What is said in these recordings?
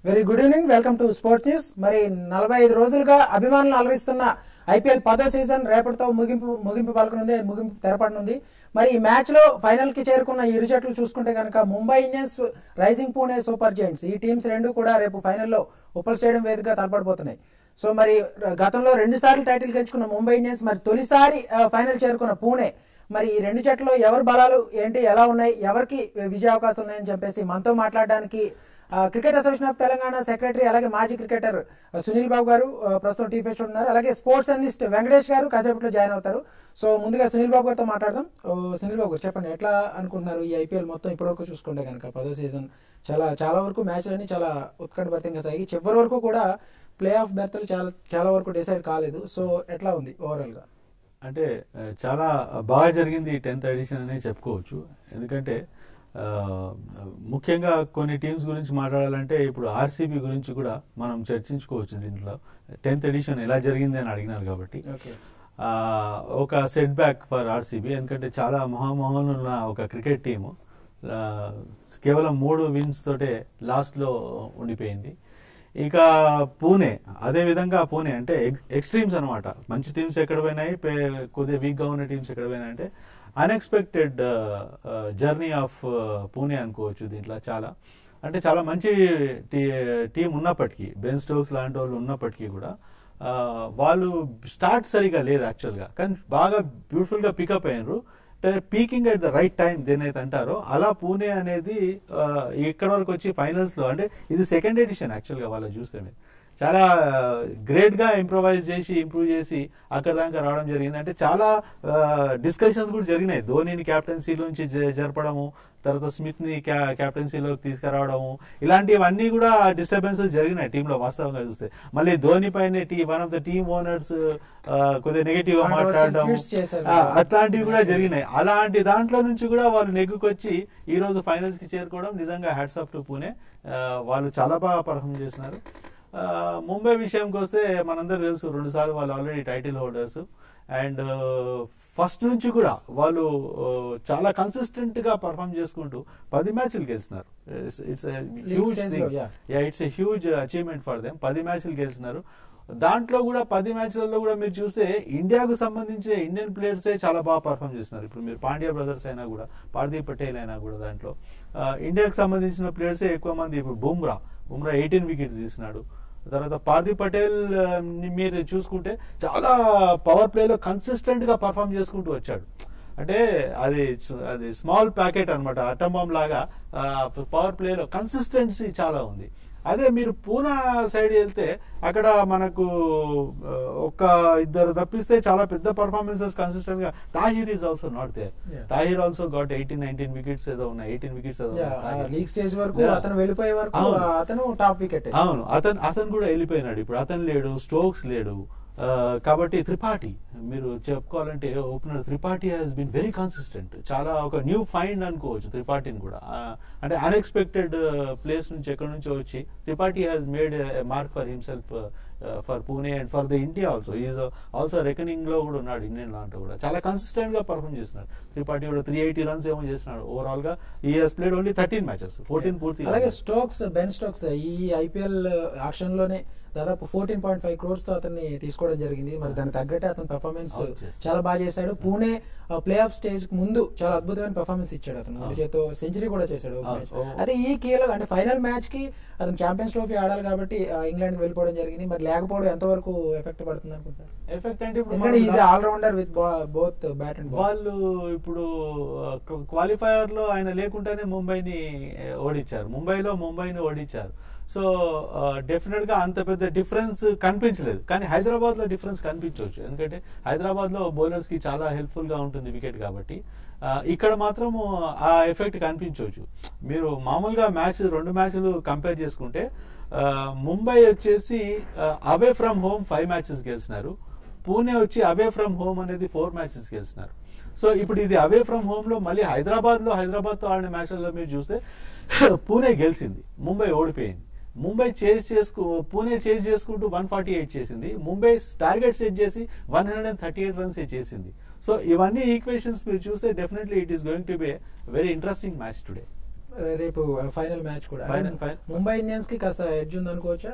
Very good evening welcome to sports news మరి నలభై ఐదు రోజులుగా అభిమానులు అలరిస్తున్న ఐపీఎల్ పదో సీజన్ రేపటితో ముగింపు ముగింపు పలకనుంది ముగింపు తెరపడనుంది మరి ఈ మ్యాచ్ లో ఫైనల్ కి చేరుకున్న ఈ ఇరు జట్లు చూసుకుంటే కనుక Mumbai Indians rising Pune super giants ఈ టీమ్స్ రెండు కూడా రేపు ఫైనల్లో ఉప్పల్ స్టేడియం వేదికగా తలపడబోతున్నాయి సో మరి గతంలో రెండు సార్లు టైటిల్ గెలుచుకున్న ముంబై ఇండియన్స్ మరి తొలిసారి ఆ, ఫైనల్ చేరుకున్న పూణే మరి ఈ రెండు జట్లు ఎవరి బలాలు ఏంటి ఎలా ఉన్నాయి ఎవరికి విజయ అవకాశాలు ఉన్నాయని చెప్పేసి మనతో మాట్లాడడానికి ఆ, cricket association of Telangana secretary అలాగే మాజీ క్రికెటర్ ఆ, సునీల్ బాబు గారు ఆ, ప్రస్తుతం టీ ఫెస్ట్ ఉన్నారు అలాగే స్పోర్ట్స్ అనలిస్ట్ వెంకటేష్ గారు కాసేపట్లో జాయిన్ అవుతారు సో ముందుగా సునీల్ బాబు గారితో మాట్లాడదాం ఓ, సునీల్ బాబు గారు చెప్పండి ఎట్లా అనుకుంటున్నారు ఈ ఐపీఎల్ మొత్తం ఇప్పటివరకు చూసుకుంటే కనుక పదో సీజన్ చాలా చాలా వరకు మ్యాచ్లన్నీ చాలా ఉత్కంఠభరితంగా సాగి చివరి వరకు కూడా ప్లే ఆఫ్ బెర్తలు చాలా చాలా వరకు డిసైడ్ కాలేదు సో ఎట్లా ఉంది ఓవరాల్ గా అంటే ఆ, చాలా బాగా జరిగింది టెన్త్ ఎడిషన్ అనే చెప్పుకోవచ్చు ఎందుకంటే ఆ, ముఖ్యంగా కొన్ని టీమ్స్ గురించి మాట్లాడాలంటే ఇప్పుడు ఆర్సీబీ గురించి కూడా మనం చర్చించుకోవచ్చు దీంట్లో టెన్త్ ఎడిషన్ ఎలా జరిగింది అని అడిగినారు కాబట్టి ఓకే ఆ, ఒక సెట్ బ్యాక్ ఫర్ ఆర్సీబీ ఎందుకంటే చాలా మహామహోన్ ఉన్న ఒక క్రికెట్ టీము ఆ, కేవలం మూడు విన్స్ తోటే లాస్ట్ లో ఉండిపోయింది ఇక పూణే అదే విధంగా పూణే అంటే ఎక్స్ట్రీమ్స్ అన్నమాట మంచి టీమ్స్ ఎక్కడ పోయినాయి పే- కొద్దిగా వీక్ గా ఉన్న టీమ్స్ ఎక్కడ పోయినాయి అంటే అన్ఎక్స్పెక్టెడ్ జర్నీ ఆఫ్ పూణే అనుకోవచ్చు దీంట్లో చాలా అంటే చాలా మంచి టీం ఉన్నప్పటికీ బెన్ స్టోక్స్ లాంటి వాళ్ళు ఉన్నప్పటికీ కూడా ఆ, వాళ్ళు స్టార్ట్ సరిగా లేదు యాక్చువల్గా కానీ బాగా బ్యూటిఫుల్ గా పికప్ అయినారు peaking at the right time దేనైతే అంటారో అలా పూణే అనేది ఆ, ఇక్కడ వరకు వచ్చి ఫైనల్స్ లో అంటే ఇది సెకండ్ ఎడిషన్ యాక్చువల్ గా వాళ్ళు చూస్తే మీరు చాలా గ్రేట్ గా ఇంప్రూవైజ్ చేసి ఇంప్రూవ్ చేసి అక్కడ దాకా రావడం జరిగింది అంటే చాలా డిస్కషన్స్ కూడా జరిగినాయి ధోనిని క్యాప్టెన్సీలోంచి జ- జరపడము తర్వాత స్మిత్ ని క్యాప్టెన్సీలోకి తీసుకురావడము ఇలాంటివన్నీ కూడా డిస్టర్బెన్సెస్ జరిగినాయి టీంలో వాస్తవంగా చూస్తే మళ్ళీ ధోని పైన the one of the team owners కొద్దిగా నెగిటివ్ గా Controversial మాట్లాడడం tweets చేశారు. ఆ, అట్లాంటివి కూడా జరిగినాయి అలాంటి దాంట్లో నుంచి కూడా వాళ్ళు నెగ్గుకొచ్చి ఈ రోజు ఫైనల్స్ కి చేరుకోవడం నిజంగా హ్యాట్స్ ఆఫ్ టు పూణే ఆ, వాళ్ళు చాలా బాగా పర్ఫామ్ చేసినారు ఆ, ముంబై విషయంకి వస్తే మనందరూ తెలుసు రెండు సార్లు వాళ్ళు already title holders and first నుంచి కూడా వాళ్ళు ఆ, చాలా కన్సిస్టెంట్ గా పర్ఫామ్ చేసుకుంటూ పది మ్యాచ్లు గెలిచినారు ఇట్స్ హ్యూజ్ stage లో, yeah. Yeah it's a huge achievement for them పది మ్యాచ్లు గెలిచినారు దాంట్లో కూడా పది మ్యాచ్లలో కూడా మీరు చూస్తే ఇండియాకు సంబంధించిన ఇండియన్ ప్లేయర్సే చాలా బాగా పర్ఫామ్ చేస్తున్నారు ఇప్పుడు మీరు పాండ్యా బ్రదర్స్ అయినా కూడా పార్దీప్ పటేల్ అయినా కూడా దాంట్లో ఆ, ఇండియాకు సంబంధించిన ప్లేయర్సే ఎక్కువ మంది ఇప్పుడు బుమ్రా బుమ్రా ఎయిటీన్ వికెట్స్ తీసినాడు తర్వాత పార్దీప్ పటేల్ ఆ, ని మీరు చూసుకుంటే చాలా పవర్ ప్లేలో కన్సిస్టెంట్ గా పర్ఫామ్ చేసుకుంటూ వచ్చాడు అంటే అది స్- అది స్మాల్ ప్యాకెట్ అనమాట అటంబాంబ్ లాగా పవర్ ప్లేలో కన్సిస్టెన్సీ చాలా ఉంది అదే మీరు పూనా సైడ్ వెళ్తే అక్కడ మనకు ఆ, ఒక ఇద్దరు తప్పిస్తే చాలా పెద్ద పర్ఫార్మెన్సెస్ కన్సిస్టెంట్ గా Tahir is also not there Yeah. Tahir also got eighteen nineteen wickets ఏదో ఉన్నాయి ఎయిటీన్ వికెట్స్ ఏదో ఉన్నాయి తాహిర్. లీగ్ స్టేజ్ వరకు Yeah. అతను వెళ్ళిపోయే వరకు అవును. ఆ, అతను టాప్ వికెట్ అవును అతను అతను కూడా వెళ్ళిపోయినాడు ఇప్పుడు అతను లేడు స్టోక్స్ లేడు ఆ, కాబట్టి త్రిపాఠి మీరు చెప్పుకోవాలంటే opener Tripathi has been very consistent చాలా ఒక న్యూ ఫైండ్ అనుకోవచ్చు త్రిపాఠిని కూడా ఆ, అంటే అన్ఎక్స్పెక్టెడ్ ప్లేస్ నుంచి ఎక్కడి నుంచో వచ్చి Tripathi has made mark for himself for Pune and for the India also is also reckoning లో కూడా ఉన్నాడు ఇండియన్ లాంటి కూడా చాలా కన్సిస్టెంట్ గా పర్ఫామ్ చేస్తున్నాడు త్రిపాఠి కూడా త్రీ ఎయిటీ రన్స్ ఏమో చేస్తున్నాడు ఓవరాల్ గా ఈ has played only thirteen matches fourteen పూర్తి అలాగే స్టోక్స్ బెన్ స్టోక్స్ ఈ ఐపీఎల్ ఆక్షన్ లోనే దాదాపు ఫోర్టీన్ పాయింట్ ఫైవ్ క్రోర్స్ తో అతన్ని తీసుకోవడం జరిగింది మరి దానికి తగ్గట్టే అతని పెర్ఫార్మెన్స్ అవును, చేశాడు. చాలా బాగా చేశాడు పూణే ప్లే ఆఫ్ స్టేజ్ ముందు చాలా అద్భుతమైన పెర్ఫార్మెన్స్ ఇచ్చాడు అతను అవును. చేతో సెంచరీ కూడా చేశాడు ఒక అవును. match. ఓ. అయితే ఈ కీలక అంటే ఫైనల్ మ్యాచ్ కి అతను ఛాంపియన్స్ ట్రోఫీ ఆడాలి కాబట్టి ఇంగ్లాండ్ కి వెళ్ళిపోవడం జరిగింది మరి లేకపోవడం ఎంతవరకు ఎఫెక్ట్ పడుతుంది అనుకుంటారు ఎఫెక్ట్ అంటే ఇప్పుడు ఎందుకంటే మనం is all rounder with both bat and ball వాళ్ళు ఇప్పుడు క్వాలిఫైయర్ లో ఆయన లేకుండానే ముంబైని ఓడించారు ముంబైలో ముంబైని ఓడించారు సో డెఫినెట్ గా అంత పెద్ద డిఫరెన్స్ కనిపించలేదు కానీ హైదరాబాద్ లో డిఫరెన్స్ కనిపించవచ్చు ఎందుకంటే హైదరాబాద్ లో బౌలర్స్ కి చాలా హెల్ప్ఫుల్ గా ఉంటుంది వికెట్ కాబట్టి ఆ, ఇక్కడ మాత్రం ఆ ఎఫెక్ట్ కనిపించవచ్చు మీరు మామూలుగా మ్యాచ్ రెండు మ్యాచ్లు కంపేర్ చేసుకుంటే ఆ, ముంబై వచ్చేసి away from home five matches గెలిచినారు పూణే వచ్చి అవే ఫ్రమ్ హోమ్ అనేది ఫోర్ మ్యాచెస్ గెలిచినారు సో ఇప్పుడు ఇది అవే ఫ్రమ్ హోమ్ లో మళ్ళీ హైదరాబాద్ లో హైదరాబాద్ తో ఆడిన మ్యాచ్లలో మీరు చూస్తే పూణే గెలిచింది ముంబై ఓడిపోయింది ముంబై చేజ్ చేసుకు పూణే చేజ్ చేసుకుంటూ వన్ ఫార్టీ ఎయిట్ చేసింది ముంబై టార్గెట్ సెట్ చేసి one hundred and thirty eight runs చేసింది సో ఇవన్నీ ఈక్వేషన్స్ మీరు చూస్తే definitely it is going to be very interesting match today రే- రేపు ఫైనల్ మ్యాచ్ కూడా Final- అంటే final- ముంబై ఇండియన్స్ కి కాస్త ఎడ్జ్ ఉంది అనుకోవచ్చా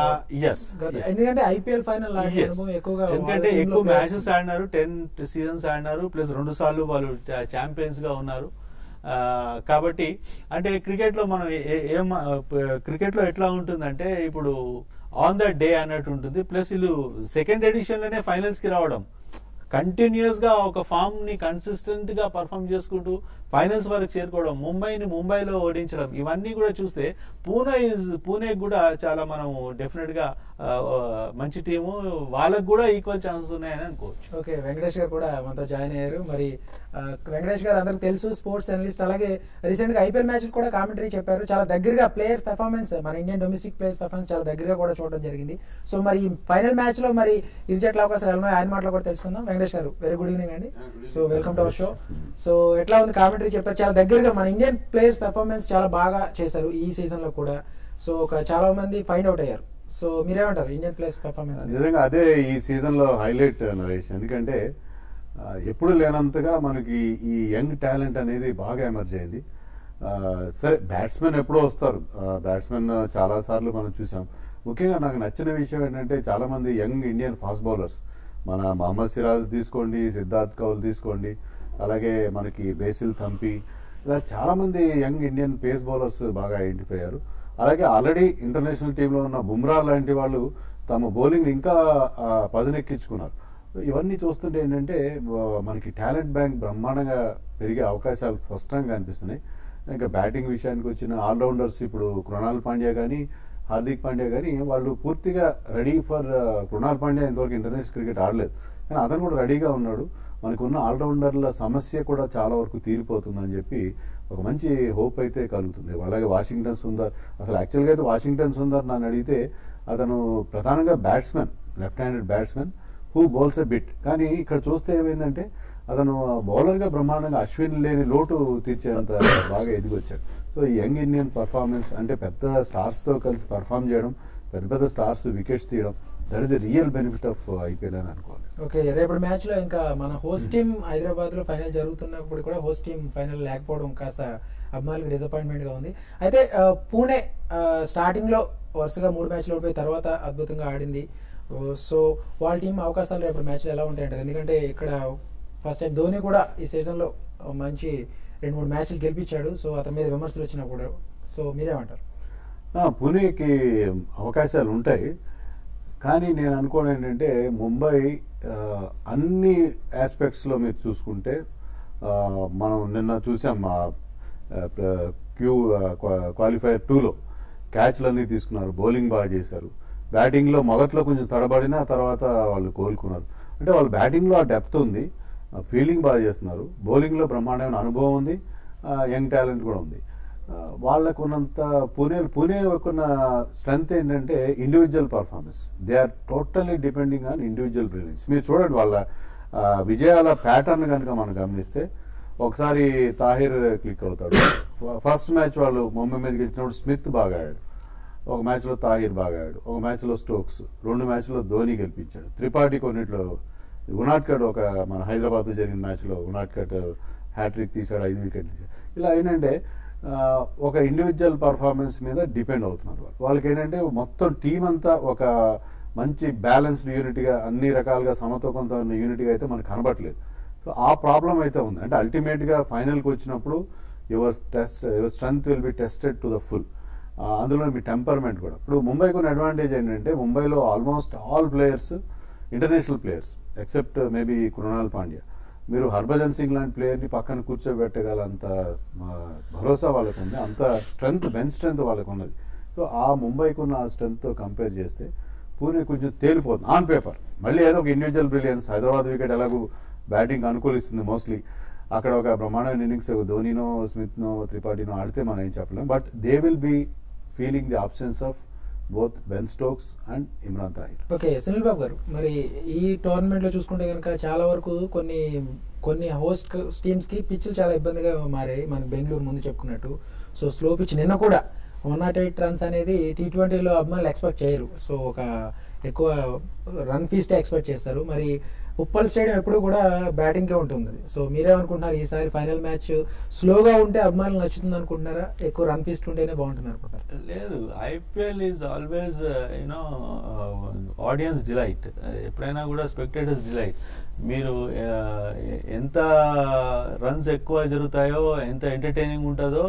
ఎస్ గత- ఎందుకంటే ఐపీఎల్ ఫైనల్ ఆడే అనుభవం ఎక్కువగా ఎందుకంటే వాళ్ళ team లో ఎక్కువ players మ్యాచెస్ ఆడినారు టెన్ సీజన్స్ ఆడినారు ప్లస్ రెండు సార్లు వాళ్ళు ఛాంపియన్స్ గా ఉన్నారు ఆ, కాబట్టి అంటే క్రికెట్ లో మనం ఏ- ఏం క్రికెట్ లో ఎట్లా ఉంటుందంటే ఇప్పుడు ఆన్ ద డే అన్నట్టు ఉంటుంది ప్లస్ వీళ్ళు సెకండ్ ఎడిషన్ లోనే ఫైనల్స్ కి రావడం కంటిన్యూస్ గా ఒక ఫామ్ ని కన్సిస్టెంట్ గా పర్ఫామ్ చేసుకుంటూ ఫైనల్స్ వరకు చేరుకోవడం ముంబైని ముంబైలో ఓడించడం ఇవన్నీ కూడా చూస్తే పూణే ఇస్ పూణే కూడా చాలా మనం డెఫినెట్ గా ఆ, ఆ, మంచి టీము వాళ్ళకు కూడా ఈక్వల్ ఛాన్సెస్ ఉన్నాయని అనుకోవచ్చు ఓకే వెంకటేష్ గారు కూడా మనతో జాయిన్ అయ్యారు మరి ఆ, వెంకటేష్ గారు అందరికి తెలుసు స్పోర్ట్స్ అనలిస్ట్ అలాగే రీసెంట్ గా ఐపీఎల్ మ్యాచ్ కూడా కామెంటరీ చెప్పారు చాలా దగ్గరగా ప్లేయర్ పెర్ఫార్మెన్స్ మన ఇండియన్ డొమెస్టిక్ ప్లేయర్స్ పెర్ఫార్మెన్స్ చాలా దగ్గరగా కూడా చూడడం జరిగింది సో మరి ఈ ఫైనల్ మ్యాచ్ లో మరి ఇరు జట్ల అవకాశాలు ఎలా ఉన్నాయో ఆయన మాటలు కూడా తెలుసుకుందాం Venkatesh garu very good evening అండి so welcome to our show so ఎట్లా ఉంది కామెంటరీ చెప్పారు చాలా దగ్గరగా మన ఇండియన్ ప్లేయర్స్ పెర్ఫార్మెన్స్ చాలా బాగా చేశారు ఈ సీజన్ లో కూడా సో ఒక చాలా మంది ఫైండ్ అవుట్ అయ్యారు సో మీరేమంటారు ఇండియన్ ప్లేయర్స్ పెర్ఫార్మెన్స్ నిజంగా అదే ఈ సీజన్ లో హైలైట్ నరేష్ ఎందుకంటే ఆ, ఎప్పుడు లేనంతగా మనకి ఈ యంగ్ టాలెంట్ అనేది బాగా ఎమర్జ్ అయింది ఆ, సరే బ్యాట్స్మెన్ ఎప్పుడో వస్తారు బ్యాట్స్మెన్ చాలా సార్లు మనం చూసాం ముఖ్యంగా నాకు నచ్చిన విషయం ఏంటంటే చాలా మంది యంగ్ ఇండియన్ ఫాస్ట్ బౌలర్స్ మన మహమ్మద్ సిరాజ్ తీసుకోండి సిద్ధార్థ్ కౌల్ తీసుకోండి అలాగే మనకి బేసిల్ థంపి ఇలా చాలా మంది యంగ్ ఇండియన్ పేస్ బౌలర్స్ బాగా ఐడెంటిఫై అయ్యారు అలాగే ఆల్రెడీ ఇంటర్నేషనల్ టీంలో ఉన్న బుమ్రా లాంటి వాళ్ళు తమ బౌలింగ్ ఇంకా ఆ, పదునెక్కించుకున్నారు ఇవన్నీ చూస్తుంటే ఏంటంటే ఆ, మనకి టాలెంట్ బ్యాంక్ బ్రహ్మాండంగా పెరిగే అవకాశాలు స్పష్టంగా కనిపిస్తున్నాయి ఇంకా బ్యాటింగ్ విషయానికి వచ్చిన ఆల్రౌండర్స్ ఇప్పుడు కృణాల్ పాండ్యా కానీ హార్దిక్ పాండ్యా కానీ వాళ్ళు పూర్తిగా రెడీ ఫర్ కృణాల్ పాండ్యా ఇంతవరకు ఇంటర్నేషనల్ క్రికెట్ ఆడలేదు కానీ అతను కూడా రెడీగా ఉన్నాడు మనకున్న ఆల్రౌండర్ల సమస్య కూడా చాలా వరకు తీరిపోతుందని చెప్పి ఒక మంచి హోప్ అయితే కలుగుతుంది అలాగే వాషింగ్టన్ సుందర్ అసలు యాక్చువల్గా అయితే వాషింగ్టన్ సుందర్ నన్ను అడిగితే అతను ప్రధానంగా batsman left handed batsman who bowls a bit కానీ ఇక్కడ చూస్తే ఏమైందంటే అతను బౌలర్గా బ్రహ్మాండంగా అశ్విన్ లేని లోటు తీర్చేంత బాగా ఎదిగొచ్చాడు సో ఈ యంగ్ ఇండియన్ పర్ఫార్మెన్స్ అంటే పెద్ద స్టార్స్తో కలిసి పర్ఫామ్ చేయడం పెద్ద పెద్ద స్టార్స్ వికెట్స్ తీయడం that is the real benefit of IPL అని అనుకోవాలి ఓకే రేపటి మ్యాచ్ లో ఇంకా మన హోస్ట్ టీమ్ హైదరాబాద్ లో ఫైనల్ జరుగుతున్నప్పుడు కూడా హోస్ట్ టీమ్ ఫైనల్ లేకపోవడం కాస్త అభిమానులకు డిసప్పాయింట్మెంట్ గా ఉంది అయితే ఆ, పూణే స్టార్టింగ్ లో వరుసగా మూడు మ్యాచ్లు ఓడిపోయి తర్వాత అద్భుతంగా ఆడింది ఓ, సో వాళ్ళ టీం అవకాశాలు రేపటి మ్యాచ్ లో ఎలా ఉంటాయంటారు ఎందుకంటే ఇక్కడ ఫస్ట్ టైం ధోని కూడా ఈ సీజన్ లో మంచి రెండు మూడు మ్యాచ్లు గెలిపించాడు సో అతని మీద విమర్శలు వచ్చినప్పుడు సో మీరేమంటారు ఆ, పూణేకి అవకాశాలు ఉంటాయి కానీ నేను అనుకోవడం ఏంటంటే ముంబై ఆ, అన్ని ఆస్పెక్ట్స్లో మీరు చూసుకుంటే ఆ, మనం నిన్న చూసాం మా క్యూ క్వాలిఫైర్ టూలో క్యాచ్లన్నీ తీసుకున్నారు బౌలింగ్ బాగా చేశారు బ్యాటింగ్లో మొదట్లో కొంచెం తడబడినా తర్వాత వాళ్ళు కోలుకున్నారు అంటే వాళ్ళ బ్యాటింగ్లో ఆ డెప్త్ ఉంది ఫీల్డింగ్ బాగా చేస్తున్నారు బౌలింగ్లో బ్రహ్మాండమైన అనుభవం ఉంది యంగ్ టాలెంట్ కూడా ఉంది ఆ, వాళ్ళకు ఉన్నంత పూణే పూణే ఉన్న స్ట్రెంగ్త్ ఏంటంటే individual performance they are totally depending on individual brilliance మీరు చూడండి వాళ్ళ ఆ, విజయాల ప్యాటర్న్ కనుక మనం గమనిస్తే ఒకసారి తాహిర్ క్లిక్ అవుతాడు ఫస్ట్ మ్యాచ్ వాళ్ళు ముంబై మీద గెలిచినప్పుడు స్మిత్ బాగా ఆడాడు ఒక మ్యాచ్లో తాహిర్ బాగా ఆడాడు ఒక మ్యాచ్లో స్టోక్స్ రెండు మ్యాచ్లో ధోని గెలిపించాడు త్రిపాఠి కొన్నిట్లో ఉనాట్కట్ ఒక మన హైదరాబాద్తో జరిగిన మ్యాచ్లో ఉనాట్కట్ హ్యాట్రిక్ తీశాడు ఐదు వికెట్లు తీశాడు ఇలా ఏంటంటే ఆ, ఒక ఇండివిజువల్ పర్ఫార్మెన్స్ మీద డిపెండ్ అవుతున్నారు వాళ్ళు వాళ్ళకి ఏంటంటే మొత్తం టీం అంతా ఒక మంచి బ్యాలెన్స్డ్ యూనిట్గా అన్ని రకాలుగా సమతూకంతో ఉన్న యూనిట్గా అయితే మనకు కనబట్లేదు సో ఆ ప్రాబ్లం అయితే ఉంది అంటే అల్టిమేట్గా ఫైనల్కి వచ్చినప్పుడు your test your strength will be tested to the full అందులో మీ టెంపర్మెంట్ కూడా ఇప్పుడు ముంబైకి ఉన్న అడ్వాంటేజ్ ఏంటంటే ముంబైలో almost all players international players except maybe Krunal Pandya మీరు హర్భజన్ సింగ్ లాంటి ప్లేయర్ని పక్కన కూర్చోబెట్టగలంత ఆ, భరోసా వాళ్ళకు ఉంది అంత స్ట్రెంగ్త్ బెంచ్ స్ట్రెంగ్త్ వాళ్ళకు ఉన్నది సో ఆ ముంబైకి ఉన్న ఆ స్ట్రెంగ్త్తో కంపేర్ చేస్తే పూణే కొంచెం తేలిపోతుంది ఆన్ పేపర్ మళ్ళీ ఏదో ఒక ఇండివిజువల్ బ్రిలియన్స్ హైదరాబాద్ వికెట్ ఎలాగూ బ్యాటింగ్ అనుకూలిస్తుంది మోస్ట్లీ అక్కడ ఒక బ్రహ్మాండమైన ఇన్నింగ్స్ ధోనినో స్మిత్నో త్రిపాఠినో ఆడితే మనం ఏం చెప్పలేం but they will be feeling the options of both Ben Stokes and Imran Tahir okay Sunil Babu garu మరి ఈ టోర్నమెంట్ లో చూసుకుంటే కనుక చాలా వరకు కొన్ని కొన్ని హోస్ట్ టీమ్స్ కి పిచ్లు చాలా ఇబ్బందిగా మారాయి మన బెంగళూరు ముందు చెప్పుకున్నట్టు సో స్లో పిచ్ నిన్న కూడా వన్ నాట్ ఎయిట్ రన్స్ అనేది టీ ట్వంటీలో అభిమానులు ఎక్స్పెక్ట్ చేయరు సో ఒక ఎక్కువ రన్ ఫీస్టే ఎక్స్పెక్ట్ చేస్తారు మరి ఉప్పల్ స్టేడియం ఎప్పుడు కూడా బ్యాటింగ్కే ఉంటుంది సో మీరేమనుకుంటున్నారు ఈసారి ఫైనల్ మ్యాచ్ స్లోగా ఉంటే అభిమానులు నచ్చుతుంది అనుకుంటున్నారా ఎక్కువ రన్ ఫీస్ట్ ఉంటేనే బాగుంటుంది అనుకుంటారు లేదు IPL is always you know audience delight ఎప్పుడైనా కూడా స్పెక్టేటర్స్ డిలైట్ మీరు uh, ఎంత రన్స్ ఎక్కువ జరుగుతాయో ఎంత ఎంటర్టైనింగ్ ఉంటుందో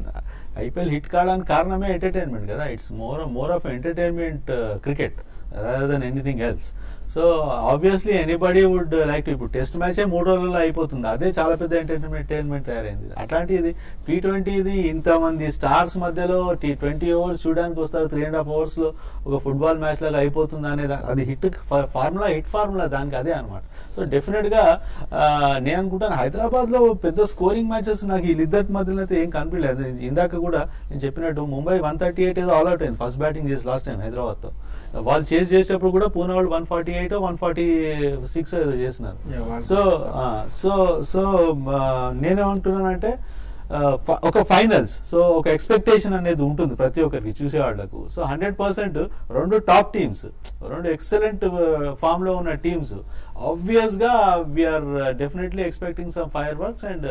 ఐపీఎల్ హిట్ కావడానికి కారణమే ఎంటర్టైన్మెంట్ కదా it's more more of entertainment cricket rather than anything else so obviously anybody would like ఇప్పుడు టెస్ట్ మ్యాచే మూడు రోజుల్లో అయిపోతుంది అదే చాలా పెద్ద ఎంటర్టైన్మెంట్ తయారైంది అట్లాంటిది టీ ట్వంటీది ఇంతమంది స్టార్స్ మధ్యలో టీ ట్వంటీ ఓవర్స్ చూడడానికి వస్తారు త్రీ అండ్ హాఫ్ అవర్స్ లో ఒక ఫుట్బాల్ మ్యాచ్ లాగా అయిపోతుంది అనేది అది హిట్ ఫార్ములా హిట్ ఫార్ములా దానికి అదే అనమాట సో డెఫినెట్ గా ఆ, నేను అనుకుంటాను హైదరాబాద్ లో పెద్ద స్కోరింగ్ మ్యాచెస్ నాకు వీళ్ళిద్దరి మధ్యలో అయితే ఏం కనిపించలేదు ఇందాక కూడా నేను చెప్పినట్టు ముంబై వన్ థర్టీ ఎయిట్ ఏదో ఆల్ అవుట్ అయింది ఫస్ట్ బ్యాటింగ్ చేసి లాస్ట్ టైం హైదరాబాద్ తో వాళ్ళు చేసి చేసేటప్పుడు కూడా పూణే వాళ్ళు one forty eight one forty six ఏదో చేసినారు Yeah, వాళ్ళు- సో ఆ, సో సో ఆ, నేనేమంటున్నానంటే ఆ, ఫ- ఒక ఫైనల్స్ సో ఒక ఎక్స్పెక్టేషన్ అనేది ఉంటుంది ప్రతి ఒక్కరికి చూసే వాళ్ళకు సో హండ్రెడ్ పర్సెంట్ రెండు టాప్ టీమ్స్ రెండు ఎక్సలెంట్ ఫామ్ లో ఉన్న టీమ్స్ ఆబ్వియస్ గా we're definitely expecting some fireworks and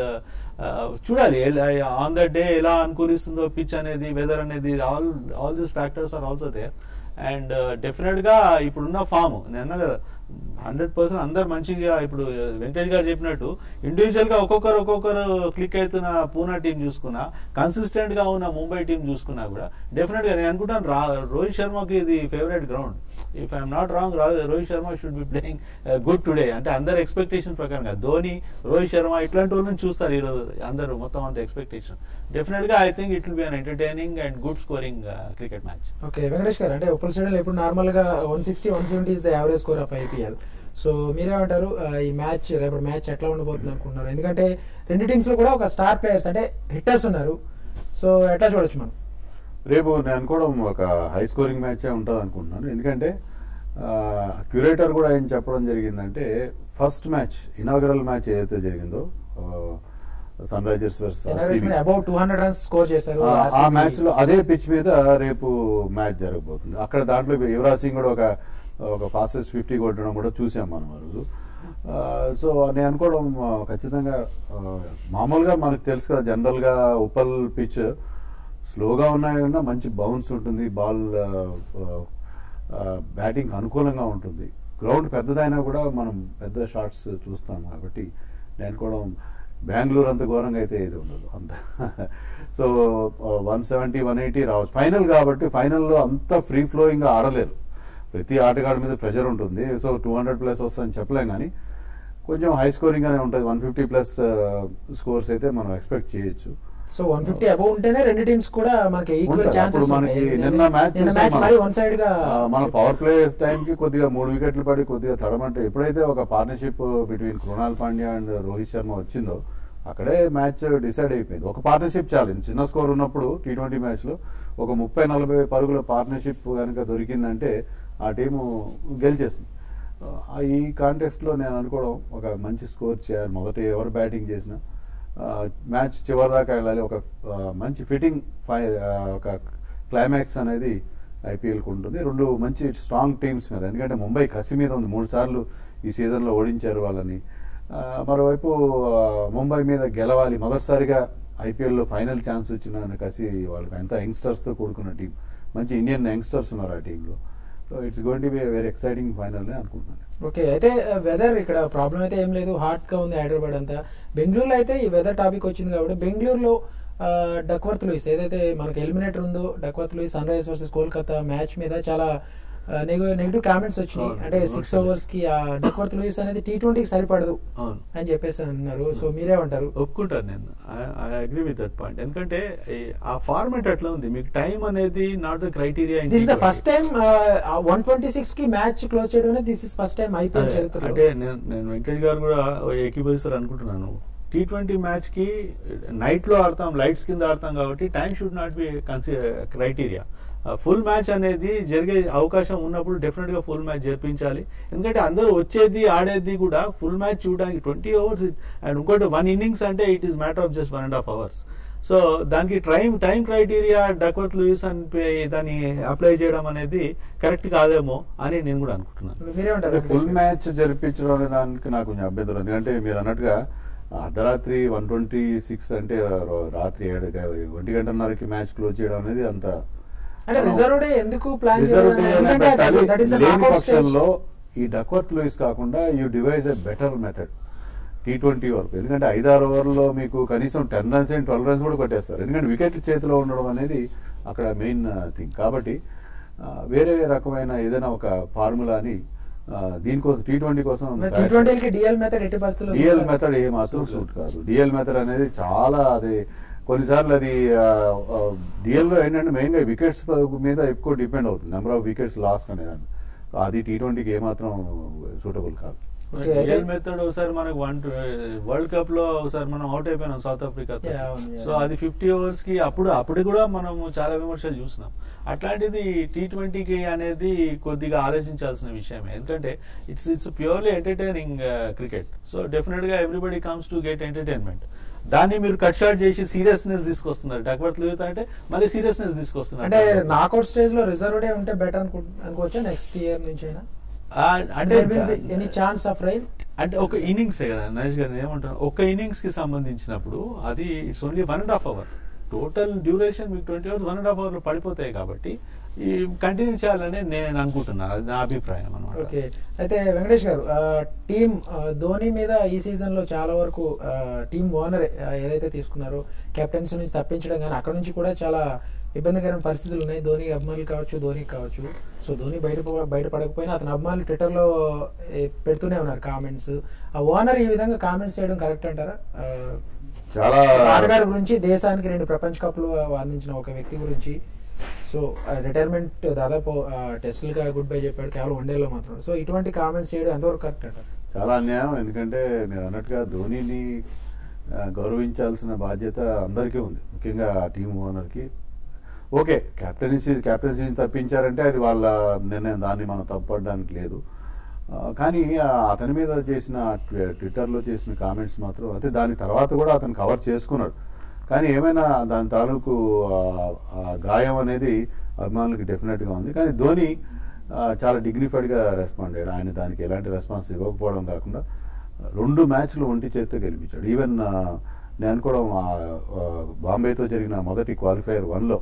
చూడాలి ఆన్ ద డే ఎలా అనుకూలిస్తుందో పిచ్ అనేది వెదర్ అనేది all all these factors are also there and definite గా ఇప్పుడున్న ఫామ్ నేను అన్నా కదా హండ్రెడ్ పర్సెంట్ అందరు మంచిగా ఇప్పుడు వెంకటేష్ గారు చెప్పినట్టు ఇండివిజువల్ గా ఒక్కొక్కరు ఒక్కొక్కరు క్లిక్ అవుతున్న పూనా టీం చూసుకున్నా కన్సిస్టెంట్ గా ఉన్న ముంబై టీం చూసుకున్నా కూడా డెఫినెట్ గా నేను అనుకుంటాను రా- రోహిత్ శర్మకి ఇది favourite ground if I'm not wrong Rohit Sharma should be playing good today అంటే అందరు ఎక్స్పెక్టేషన్ ప్రకారంగా ధోని రోహిత్ శర్మ ఇట్లాంటి వాళ్ళని చూస్తారు ఈరోజు అందరూ మొత్తం అంత ఎక్స్పెక్టేషన్ డెఫినెట్ గా I think it will be an entertaining and good scoring cricket match okay Venkatesh garu అంటే ఉప్పల్ స్టేడియంలో ఇప్పుడు నార్మల్ గా one sixty one seventy is the average score of IPL so మీరేమంటారు ఆ, ఈ మ్యాచ్ రేపటి మ్యాచ్ ఎట్లా ఉండబోతుంది అనుకుంటున్నారు ఎందుకంటే రెండు టీమ్స్ లో కూడా ఒక స్టార్ ప్లేయర్స్ అంటే హిట్టర్స్ ఉన్నారు సో ఎట్లా చూడొచ్చు మనం రేపు నేను అనుకోవడం ఒక హై స్కోరింగ్ మ్యాచ్ ఉంటుంది అనుకుంటున్నాను ఎందుకంటే క్యూరేటర్ కూడా ఏం చెప్పడం జరిగిందంటే ఫస్ట్ మ్యాచ్ ఇనాగరల్ మ్యాచ్ ఏదైతే జరిగిందో Sunrisers versus about two hundred runs score చేశారు ఆ- ఆ RCB. మ్యాచ్ లో అదే పిచ్ మీద రేపు మ్యాచ్ జరగబోతుంది అక్కడ దాంట్లో యువరాజ్ సింగ్ కూడా ఒక ఒక ఫాస్టెస్ట్ ఫిఫ్టీ కొట్టడం కూడా చూసాం మనం ఆ రోజు ఆ, సో నేను అనుకోవడం ఆ, ఖచ్చితంగా ఆ, మామూలుగా మనకు తెలుసు కదా జనరల్ గా ఉప్పల్ పిచ్ స్లోగా ఉన్నాయన్నా మంచి బౌన్స్ ఉంటుంది బాల్ బ్యాటింగ్ అనుకూలంగా ఉంటుంది గ్రౌండ్ పెద్దదైనా కూడా మనం పెద్ద షాట్స్ చూస్తాం కాబట్టి నేను అనుకోవడం బెంగళూరు అంత ఘోరంగా అయితే ఏది ఉండదు అంత so one seventy one eighty రావచ్చు ఫైనల్ కాబట్టి ఫైనల్లో అంత ఫ్రీ ఫ్లోయింగ్ ఆడలేరు ప్రతి ఆటగాడి మీద ప్రెషర్ ఉంటుంది సో టూ హండ్రెడ్ ప్లస్ వస్తుందని చెప్పలేం కానీ కొంచెం హై స్కోరింగ్ గానే ఉంటుంది వన్ ఫిఫ్టీ ప్లస్ స్కోర్స్ అయితే మనం ఎక్స్పెక్ట్ చేయొచ్చు సో వన్ ఫిఫ్టీ అబౌవ్ ఉంటేనే రెండు టీమ్స్ కూడా మనకి ఈక్వల్ ఉంటుంది. ఛాన్సెస్ అప్పుడు మనకి నిన్న మ్యాచ్ నిన్న చూసాం మ్యాచ్ మనం. మరి వన్ సైడ్ గా ఆ, మన పవర్ ప్లే టైం కి కొద్దిగా మూడు వికెట్లు పడి కొద్దిగా తడమంటే ఎప్పుడైతే ఒక partnership between Krunal Pandya and Rohit Sharma వచ్చిందో అక్కడే మ్యాచ్ డిసైడ్ అయిపోయింది ఒక పార్ట్నర్షిప్ చాలు చిన్న స్కోర్ ఉన్నప్పుడు టీ ట్వంటీ మ్యాచ్ లో ఒక ముప్పై నలభై పరుగుల పార్ట్నర్షిప్ కనుక దొరికిందంటే ఆ టీము గెలిచేసింది ఆ, ఈ కాంటెస్ట్ లో నేను అనుకోవడం ఒక మంచి స్కోర్ చేయాలి మొదట ఎవరు బ్యాటింగ్ చేసినా ఆ, మ్యాచ్ చివరి దాకా వెళ్ళాలి ఒక ఆ, మంచి ఫిట్టింగ్ ఫై ఆ, ఒక క్లైమాక్స్ అనేది ఐపీఎల్కి ఉంటుంది రెండు మంచి స్ట్రాంగ్ టీమ్స్ మీద ఎందుకంటే ముంబై కసి మీద ఉంది మూడు సార్లు ఈ సీజన్లో ఓడించారు వాళ్ళని ఆ, మరోవైపు ఆ, ముంబై మీద గెలవాలి మొదటిసారిగా ఐపీఎల్లో ఫైనల్ ఛాన్స్ వచ్చిన కసి వాళ్ళకి ఎంత యంగ్స్టర్స్తో కూడుకున్న టీం మంచి ఇండియన్ యంగ్స్టర్స్ ఉన్నారు ఆ టీంలో so it's going to be very exciting final అనుకుంటున్నాను ఓకే అయితే వెదర్ ఇక్కడ ప్రాబ్లం అయితే ఏం లేదు హాట్ గా ఉంది హైదరాబాద్ అంతా బెంగళూరులో అయితే ఈ వెదర్ టాపిక్ వచ్చింది కాబట్టి బెంగళూరులో ఆ, డక్వర్త్ లూయిస్ ఏదైతే మనకి ఎలిమినేటర్ ఉందో Duckworth Lewis Sunrisers versus Kolkata match మీద చాలా నెగిటివ్ కామెంట్స్ వచ్చినాయి అవును. అంటే సిక్స్ అవును. ఓవర్స్ కి ఆ డక్వర్త్ లూయిస్ అనేది టీ ట్వంటీకి సరిపడదు అవును అని చెప్పేసి అన్నారు సో మీరేమంటారు ఒప్పుకుంటాను నేను I agree with that point ఎందుకంటే ఈ- ఆ ఫార్మేట్ అట్లా ఉంది మీకు టైం అనేది not the criteria this the first time one twenty six కి మ్యాచ్ క్లోజ్ చేయడం అనేది this is first time IPL అదే, చరిత్రలో అంటే నేను నేను వెంకటేష్ గారు కూడా ఏకీభవిస్తారు అనుకుంటున్నాను టీ ట్వంటీ మ్యాచ్ కి నైట్ లో ఆడతాం లైట్స్ కింద ఆడతాం కాబట్టి time should not be criteria full match అనేది జరిగే అవకాశం ఉన్నప్పుడు డెఫినెట్ గా ఫుల్ మ్యాచ్ జరిపించాలి ఎందుకంటే అందరూ వచ్చేది ఆడేది కూడా ఫుల్ మ్యాచ్ చూడడానికి ట్వంటీ అవర్స్ అండ్ ఇంకోటి వన్ ఇన్నింగ్స్ అంటే it is matter of just one and half hours so దానికి time time criteria Duckworth Lewis అని పే- దాన్ని అప్లై చేయడం అనేది కరెక్ట్ కాదేమో అని నేను కూడా అనుకుంటున్నాను మీరేమంటారు ఫుల్ మ్యాచ్ జరిపించడం అనే దానికి నాకు కొంచెం అభ్యంతరం ఉంది. ఎందుకంటే మీరు అన్నట్టుగా అర్ధరాత్రి వన్ ట్వంటీ సిక్స్ అంటే రో- రాత్రి ఏడు ఒంటి గంటన్నరకి మ్యాచ్ క్లోజ్ చేయడం అనేది అంత అంటే రిజర్వ్ డే ఎందుకు ప్లాన్ రిజర్వ్ డే అనే పెట్టాలి. దట్ ఈస్ లేని పక్షంలో ఈ డక్వర్త్ లూయిస్ కాకుండా you devise a better method T twenty వరకు ఎందుకంటే ఐదారు ఓవర్లో మీకు కనీసం ten runs and twelve runs కూడా కొట్టేస్తారు ఎందుకంటే వికెట్ చేతిలో ఉండడం అనేది అక్కడ మెయిన్ థింగ్ కాబట్టి ఆ, వేరే రకమైన ఏదైనా ఒక ఫార్ములాని ఆ, దీనికోసం టీ ట్వంటీ కోసం టీ ట్వంటీకి డిఎల్ మెథడ్ ఎట్టి పరిస్థితుల్లో డిఎల్ మెథడ్ ఏ మాత్రం సూట్ కాదు డిఎల్ మెథడ్ అనేది చాలా అది కొన్నిసార్లు అది డిఎల్ లో ఏంటంటే మెయిన్ గా వికెట్స్ మీద ఎక్కువ డిపెండ్ అవుతుంది నెంబర్ ఆఫ్ వికెట్స్ లాస్ట్ అనేది అది టీ ట్వంటీకి ఏ మాత్రం సూటబుల్ కాదు Okay, అయితే- రియల్ మెథడ్ ఒకసారి మనకు వన్ వరల్డ్ కప్ లో ఒకసారి మనం అవుట్ అయిపోయినాం సౌత్ ఆఫ్రికా Yeah, అవును, yeah. సో అది ఫిఫ్టీ ఓవర్స్ కి అప్పుడు అప్పుడు కూడా మనం చాలా విమర్శలు చూసినాం అట్లాంటిది టీ ట్వంటీకి అనేది కొద్దిగా ఆలోచించాల్సిన విషయమే ఎందుకంటే it's it's purely entertaining cricket so definite గా everybody comes to get entertainment దాన్ని మీరు కట్ షాట్ చేసి సీరియస్నెస్ తీసుకొస్తున్నారు డక్వర్త్ లూయిత్ అంటే మళ్ళీ సీరియస్నెస్ తీసుకొస్తున్నారు అంటే నాకౌట్ స్టేజ్ లో రిజర్వ్ డే ఉంటే బెటర్ అనుకో అనుకోవచ్చా నెక్స్ట్ ఇయర్ నుంచి అయినా ఆ, అంటే ఎనీ ఛాన్స్ ఆఫ్ రైన్ అంటే ఒక ఇన్నింగ్స్ కదా నరేష్ గారు ఏమంటారు ఒక ఇన్నింగ్స్ కి సంబంధించినప్పుడు అది it's only one and half hour total duration మీకు twenty hours one and half hour లో పడిపోతాయి కాబట్టి ఈ కంటిన్యూ చేయాలని నేను అనుకుంటున్నాను అది నా అభిప్రాయం అనమాట ఓకే అయితే వెంకటేష్ గారు టీం ధోని మీద ఈ సీజన్ లో చాలా వరకు టీం ఓనర్ ఏదైతే తీసుకున్నారో కెప్టెన్సీ నుంచి తప్పించడం కానీ అక్కడ నుంచి కూడా చాలా ఇబ్బందికరమైన పరిస్థితులు ఉన్నాయి ధోని అభిమానులు కావచ్చు ధోని కావచ్చు సో ధోని బయట బయట పడకపోయినా అతని అభిమానులు ట్విట్టర్ లో ఏ, పెడుతూనే ఉన్నారు కామెంట్స్ ఆ ఓనర్ ఈ విధంగా కామెంట్స్ చేయడం కరెక్ట్ అంటారా ఆ, చాలా ఆటగాడి గురించి దేశానికి రెండు ప్రపంచ కప్లు అందించిన ఒక వ్యక్తి గురించి సో రిటైర్మెంట్ దాదాపు టెస్టులుగా గుడ్ బై చెప్పాడు కేవలం వన్డేలో మాత్రం సో ఇటువంటి కామెంట్స్ చేయడం ఎంతవరకు కరెక్ట్ అంటారు చాలా అన్యాయం ఎందుకంటే మీరు అన్నట్టుగా ధోనిని ఆ, గౌరవించాల్సిన బాధ్యత అందరికీ ఉంది ముఖ్యంగా ఆ టీం ఓనర్కి ఓకే కెప్టెన్సీ కెప్టెన్సీని తప్పించారంటే అది వాళ్ళ నిర్ణయం దాన్ని మనం తప్పడానికి లేదు ఆ, కానీ ఆ, అతని మీద చేసిన ట్వి- ట్విట్టర్లో చేసిన కామెంట్స్ మాత్రం అయితే దాని తర్వాత కూడా అతను కవర్ చేసుకున్నాడు కానీ ఏమైనా దాని తాలూకు ఆ, ఆ గాయం అనేది అభిమానులకి డెఫినెట్గా ఉంది కానీ ధోని ఆ, చాలా డిగ్నిఫైడ్గా రెస్పాండ్ అయ్యాడు ఆయన దానికి ఎలాంటి రెస్పాన్స్ ఇవ్వకపోవడం కాకుండా రెండు మ్యాచ్లు ఒంటి చేత్తో గెలిపించాడు ఈవెన్ ఆ, నేను అనుకోవడం ఆ, ఆ, బాంబేతో జరిగిన మొదటి క్వాలిఫైయర్ వన్లో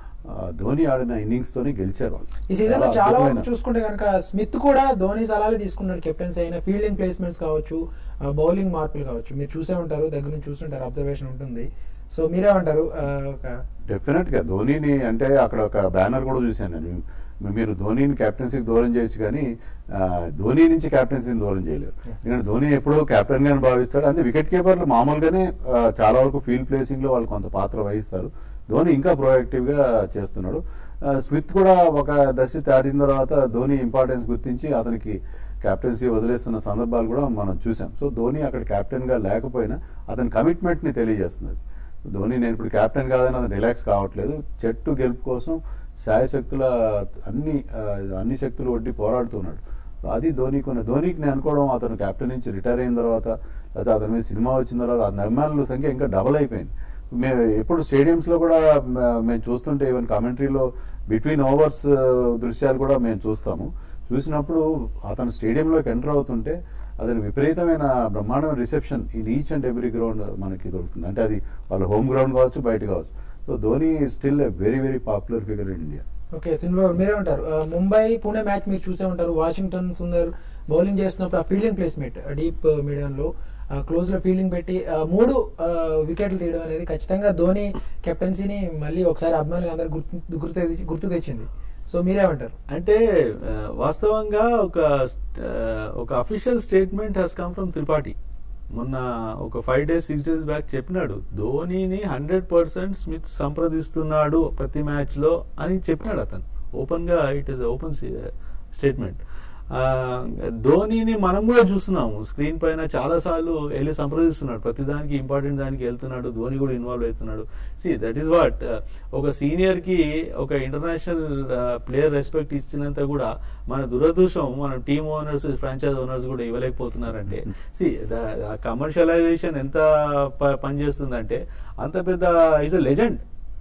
ధోని ఆడిన innings తోనే గెలిచారు వాళ్ళు ఈ సీజన్ లో చాలా వరకు అద్భుతమైన- చూసుకుంటే కనుక స్మిత్ కూడా ధోని సలాలు తీసుకున్నాడు కెప్టెన్సీ అయిన ఫీల్డింగ్ ప్లేస్మెంట్స్ కావచ్చు బౌలింగ్ మార్పులు కావచ్చు మీరు చూసే ఉంటారు దగ్గర నుంచి చూస్తుంటారు అబ్జర్వేషన్ ఉంటుంది సో మీరేమంటారు ఆ, ఒక డెఫినెట్ గా ధోనిని అంటే అక్కడ ఒక బ్యానర్ కూడా చూశాను నేను మీ- మీరు ధోనిని కెప్టెన్సీకి దూరం చేయొచ్చు కానీ ఆ, ధోని నుంచి కెప్టెన్సీని దూరం చేయలేరు ఎందుకంటే ధోని ఎప్పుడూ కెప్టెన్ గానే భావిస్తాడు అంటే వికెట్ కీపర్లు మామూలుగానే ఆ, చాలా వరకు ఫీల్డ్ ప్లేసింగ్ లో వాళ్ళు కొంత పాత్ర వహిస్తారు ధోని ఇంకా ప్రొయాక్టివ్ గా చేస్తున్నాడు ఆ, స్మిత్ కూడా ఒక దశ దాటిన తర్వాత ధోని ఇంపార్టెన్స్ గుర్తించి అతనికి కెప్టెన్సీ వదిలేస్తున్న సందర్భాలు కూడా మనం చూసాం సో ధోని అక్కడ కెప్టెన్ గా లేకపోయినా అతని కమిట్మెంట్ ని తెలియజేస్తున్నది ధోని నేను ఇప్పుడు కెప్టెన్ కాదని అతను రిలాక్స్ కావట్లేదు చెట్టు గెలుపు కోసం శాయశక్తుల అన్ని ఆ, అన్ని శక్తులు ఒడ్డి పోరాడుతున్నాడు అది ధోని కొన్ని ధోనికి నేను అనుకోవడం అతను కెప్టెన్ నుంచి రిటైర్ అయిన తర్వాత లేదా అతని మీద సినిమా వచ్చిన తర్వాత అతని అభిమానుల సంఖ్య ఇంకా డబల్ అయిపోయింది మేము ఎప్పుడు స్టేడియంస్ లో కూడా మ- మేము చూస్తుంటే ఈవెన్ కామెంటరీలో బిట్వీన్ ఓవర్స్ దృశ్యాలు కూడా మేము చూస్తాము చూసినప్పుడు అతను స్టేడియంలోకి ఎంటర్ అవుతుంటే అతని విపరీతమైన బ్రహ్మాండమైన reception in each and every ground మనకి దొరుకుతుంది అంటే అది వాళ్ళ హోమ్ గ్రౌండ్ కావచ్చు బయట కావచ్చు so Dhoni still very very popular figure in India okay cinema మీరే ఉంటారు ఆ, ముంబై పూణే మ్యాచ్ మీరు చూసే ఉంటారు వాషింగ్టన్ సుందర్ బౌలింగ్ చేస్తున్నప్పుడు ఆ ఫీల్డింగ్ ప్లేస్మెంట్ డీప్ మీడియం లో క్లోజ్ లో ఫీల్డింగ్ పెట్టి ఆ, మూడు ఆ, వికెట్లు తీయడం అనేది ఖచ్చితంగా ధోని కెప్టెన్సీని మళ్ళీ ఒకసారి అభిమానులు అందరు గుర్తు గుర్తు తెచ్చి- గుర్తు తెచ్చింది సో మీరేమంటారు అంటే ఆ, వాస్తవంగా ఒక స్ట్- ఆ, ఒక official statement he's come from Tripathi మొన్న ఒక five days six days back చెప్పినాడు ధోనిని హండ్రెడ్ పర్సెంట్ స్మిత్ సంప్రదిస్తున్నాడు ప్రతి మ్యాచ్ లో అని చెప్పినాడు అతను ఓపెన్ గా ఇట్ ఈస్ ఓపెన్ స్టేట్మెంట్ ఆ, ధోనిని మనం కూడా చూస్తున్నాము స్క్రీన్ పైన చాలా సార్లు వెళ్ళి సంప్రదిస్తున్నాడు ప్రతి దానికి ఇంపార్టెంట్ దానికి వెళ్తున్నాడు ధోని కూడా ఇన్వాల్వ్ అవుతున్నాడు సి దట్ ఈస్ వాట్ ఒక సీనియర్ కి ఒక ఇంటర్నేషనల్ ప్లేయర్ రెస్పెక్ట్ ఇచ్చినంత కూడా మన దురదృష్టం మన టీమ్ ఓనర్స్ ఫ్రాంచైజ్ ఓనర్స్ కూడా ఇవ్వలేకపోతున్నారంటే సి కమర్షియలైజేషన్ ఎంత ప- పనిచేస్తుందంటే అంత పెద్ద is a legend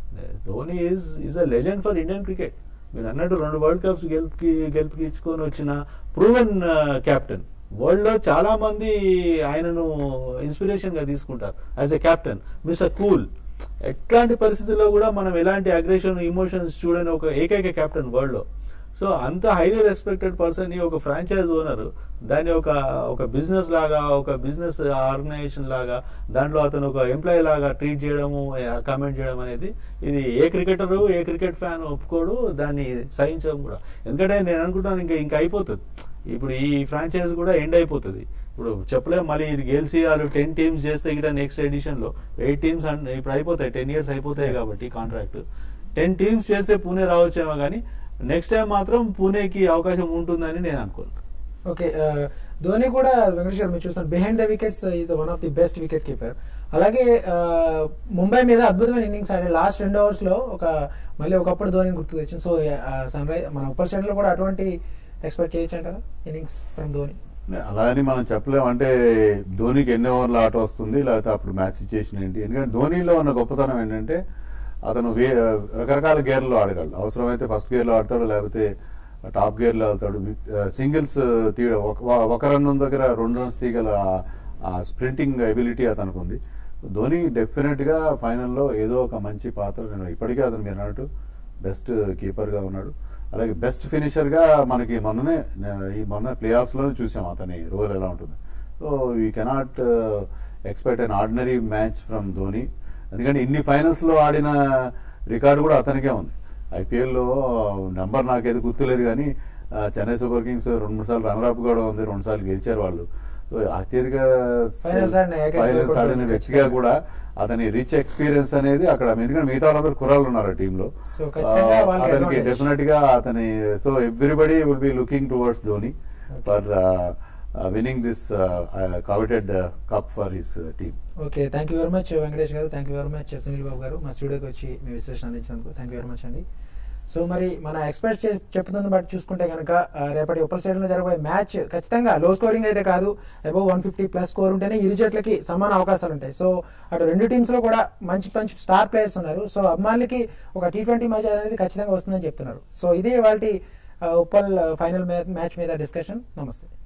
Dhoni is is a legend for Indian cricket మీరు అన్నట్టు రెండు వరల్డ్ కప్స్ గెలుపుకి గెలుపుకి ఇచ్చుకొని వచ్చిన ప్రూవెన్ కెప్టెన్ వరల్డ్ లో చాలా మంది ఆయనను ఇన్స్పిరేషన్ గా తీసుకుంటారు as a captain Mister cool ఎట్లాంటి పరిస్థితుల్లో కూడా మనం ఎలాంటి అగ్రెషన్ ఇమోషన్స్ చూడని ఒక ఏకైక కెప్టెన్ వరల్డ్ లో సో అంత హైలీ రెస్పెక్టెడ్ పర్సన్ ని ఒక ఫ్రాంచైజ్ ఓనర్ దాన్ని ఒక ఒక బిజినెస్ లాగా ఒక బిజినెస్ ఆర్గనైజేషన్ లాగా దాంట్లో అతను ఒక ఎంప్లాయీ లాగా ట్రీట్ చేయడము కామెంట్ చేయడం అనేది ఇది ఏ క్రికెటర్ ఏ క్రికెట్ ఫ్యాన్ ఒప్పుకోడు దాన్ని సహించడం కూడా ఎందుకంటే నేను అనుకుంటాను ఇంకా ఇంకా అయిపోతుంది ఇప్పుడు ఈ ఫ్రాంచైజ్ కూడా ఎండ్ అయిపోతుంది ఇప్పుడు చెప్పలేము మళ్ళీ ఇది గెలిచి వాళ్ళు టెన్ టీమ్స్ చేస్తే ఇక్కడ నెక్స్ట్ ఎడిషన్ లో ఎయిట్ టీమ్స్ ఇప్పుడు అయిపోతాయి టెన్ ఇయర్స్ అయిపోతాయి కాబట్టి కాంట్రాక్ట్ టెన్ టీమ్స్ చేస్తే పూణే రావచ్చేమో కానీ నెక్స్ట్ టైం మాత్రం పూణేకి అవకాశం ఉంటుందని నేను అనుకోను ఓకే ఆ, ధోని కూడా వెంకటేష్ గారు మీరు చూస్తాను behind the wickets is one of the best wicketkeeper అలాగే ఆ, ముంబై మీద అద్భుతమైన ఇన్నింగ్స్ ఆడే లాస్ట్ రెండు ఓవర్స్ లో ఒక మళ్ళీ ఒకప్పుడు ధోని గుర్తుకు వచ్చింది సో సన్ రైజ్ మన ఉప్పర్ స్టేట్ లో కూడా అటువంటి ఎక్స్పెక్ట్ చేయొచ్చు అంటారా ఇన్నింగ్స్ ఫ్రమ్ ధోని అలా అని మనం చెప్పలేము అంటే ధోనికి ఎన్ని ఓవర్ల ఆట వస్తుంది లేకపోతే అప్పుడు మ్యాచ్ సిచ్యుయేషన్ ఏంటి ఎందుకంటే ధోనిలో ఉన్న గొప్పతనం ఏంటంటే అతను వే రకరకాల గేర్లో ఆడగలడు అవసరమైతే ఫస్ట్ గేర్లో ఆడతాడు లేకపోతే టాప్ గేర్లో ఆడతాడు సింగిల్స్ తీయడం ఒక- ఒక రన్ దగ్గర రెండు రన్స్ తీయగల ఆ స్ప్రింటింగ్ ఎబిలిటీ అతనికి ఉంది ధోని డెఫినెట్ గా ఫైనల్లో ఏదో ఒక మంచి పాత్ర నేను ఇప్పటికే అతను మీరు అన్నట్టు బెస్ట్ కీపర్ గా ఉన్నాడు అలాగే బెస్ట్ ఫినిషర్ గా మనకి మొన్ననే నే- ఈ మొన్న ప్లే ఆఫ్స్ లోనే చూసాం అతని రోల్ ఎలా ఉంటుంది so you cannot expect an ordinary match from Dhoni ఎందుకంటే ఇన్ని ఫైనల్స్ లో ఆడిన రికార్డు కూడా అతనికే ఉంది ఐపీఎల్ లో నెంబర్ నాకేది గుర్తులేదు కానీ ఆ, చెన్నై సూపర్ కింగ్స్ రెండు మూడు సార్లు రన్నర్ అప్ కూడా ఉంది రెండు సార్లు గెలిచారు వాళ్ళు సో అత్యధిక Finals ఆడిన ఏకైక ఫైనల్స్ record ఆడిన ఉంది. వ్యక్తిగా కూడా అతని రిచ్ ఎక్స్పీరియన్స్ అనేది అక్కడ ఎందుకంటే మిగతా వాళ్ళందరూ కుర్రాళ్ళు ఉన్నారు ఆ టీంలో So, ఖచ్చితంగా వాళ్ళకి అతనికి advantage. డెఫినెట్ గా అతని so everybody will be looking towards Dhoni for winning this coveted cup for his team okay thank you very much Venkatesh garu thank you very much Sunil Babu garu మా స్టూడియోకి వచ్చి మీ విశ్లేషణ అందించినందుకు థ్యాంక్ యూ వెరీ మచ్ అండి సో మరి మన ఎక్స్పర్ట్స్ చెప్తున్న బట్టి చూసుకుంటే కనుక ఆ, రేపటి ఉప్పల్ స్టేడియంలో జరగబోయే మ్యాచ్ ఖచ్చితంగా లో స్కోరింగ్ అయితే కాదు above one fifty plus score ఉంటేనే ఇరు జట్లకి సమాన అవకాశాలు ఉంటాయి సో అటు రెండు టీమ్స్ లో కూడా మంచి మంచి స్టార్ ప్లేయర్స్ ఉన్నారు సో అభిమానులకి ఒక టీ ట్వంటీ మ్యాచ్ అనేది ఖచ్చితంగా వస్తుందని చెప్తున్నారు సో ఇది వాళ్ళ ఉప్పల్ ఫైనల్ మ్యాచ్ మీద డిస్కషన్ నమస్తే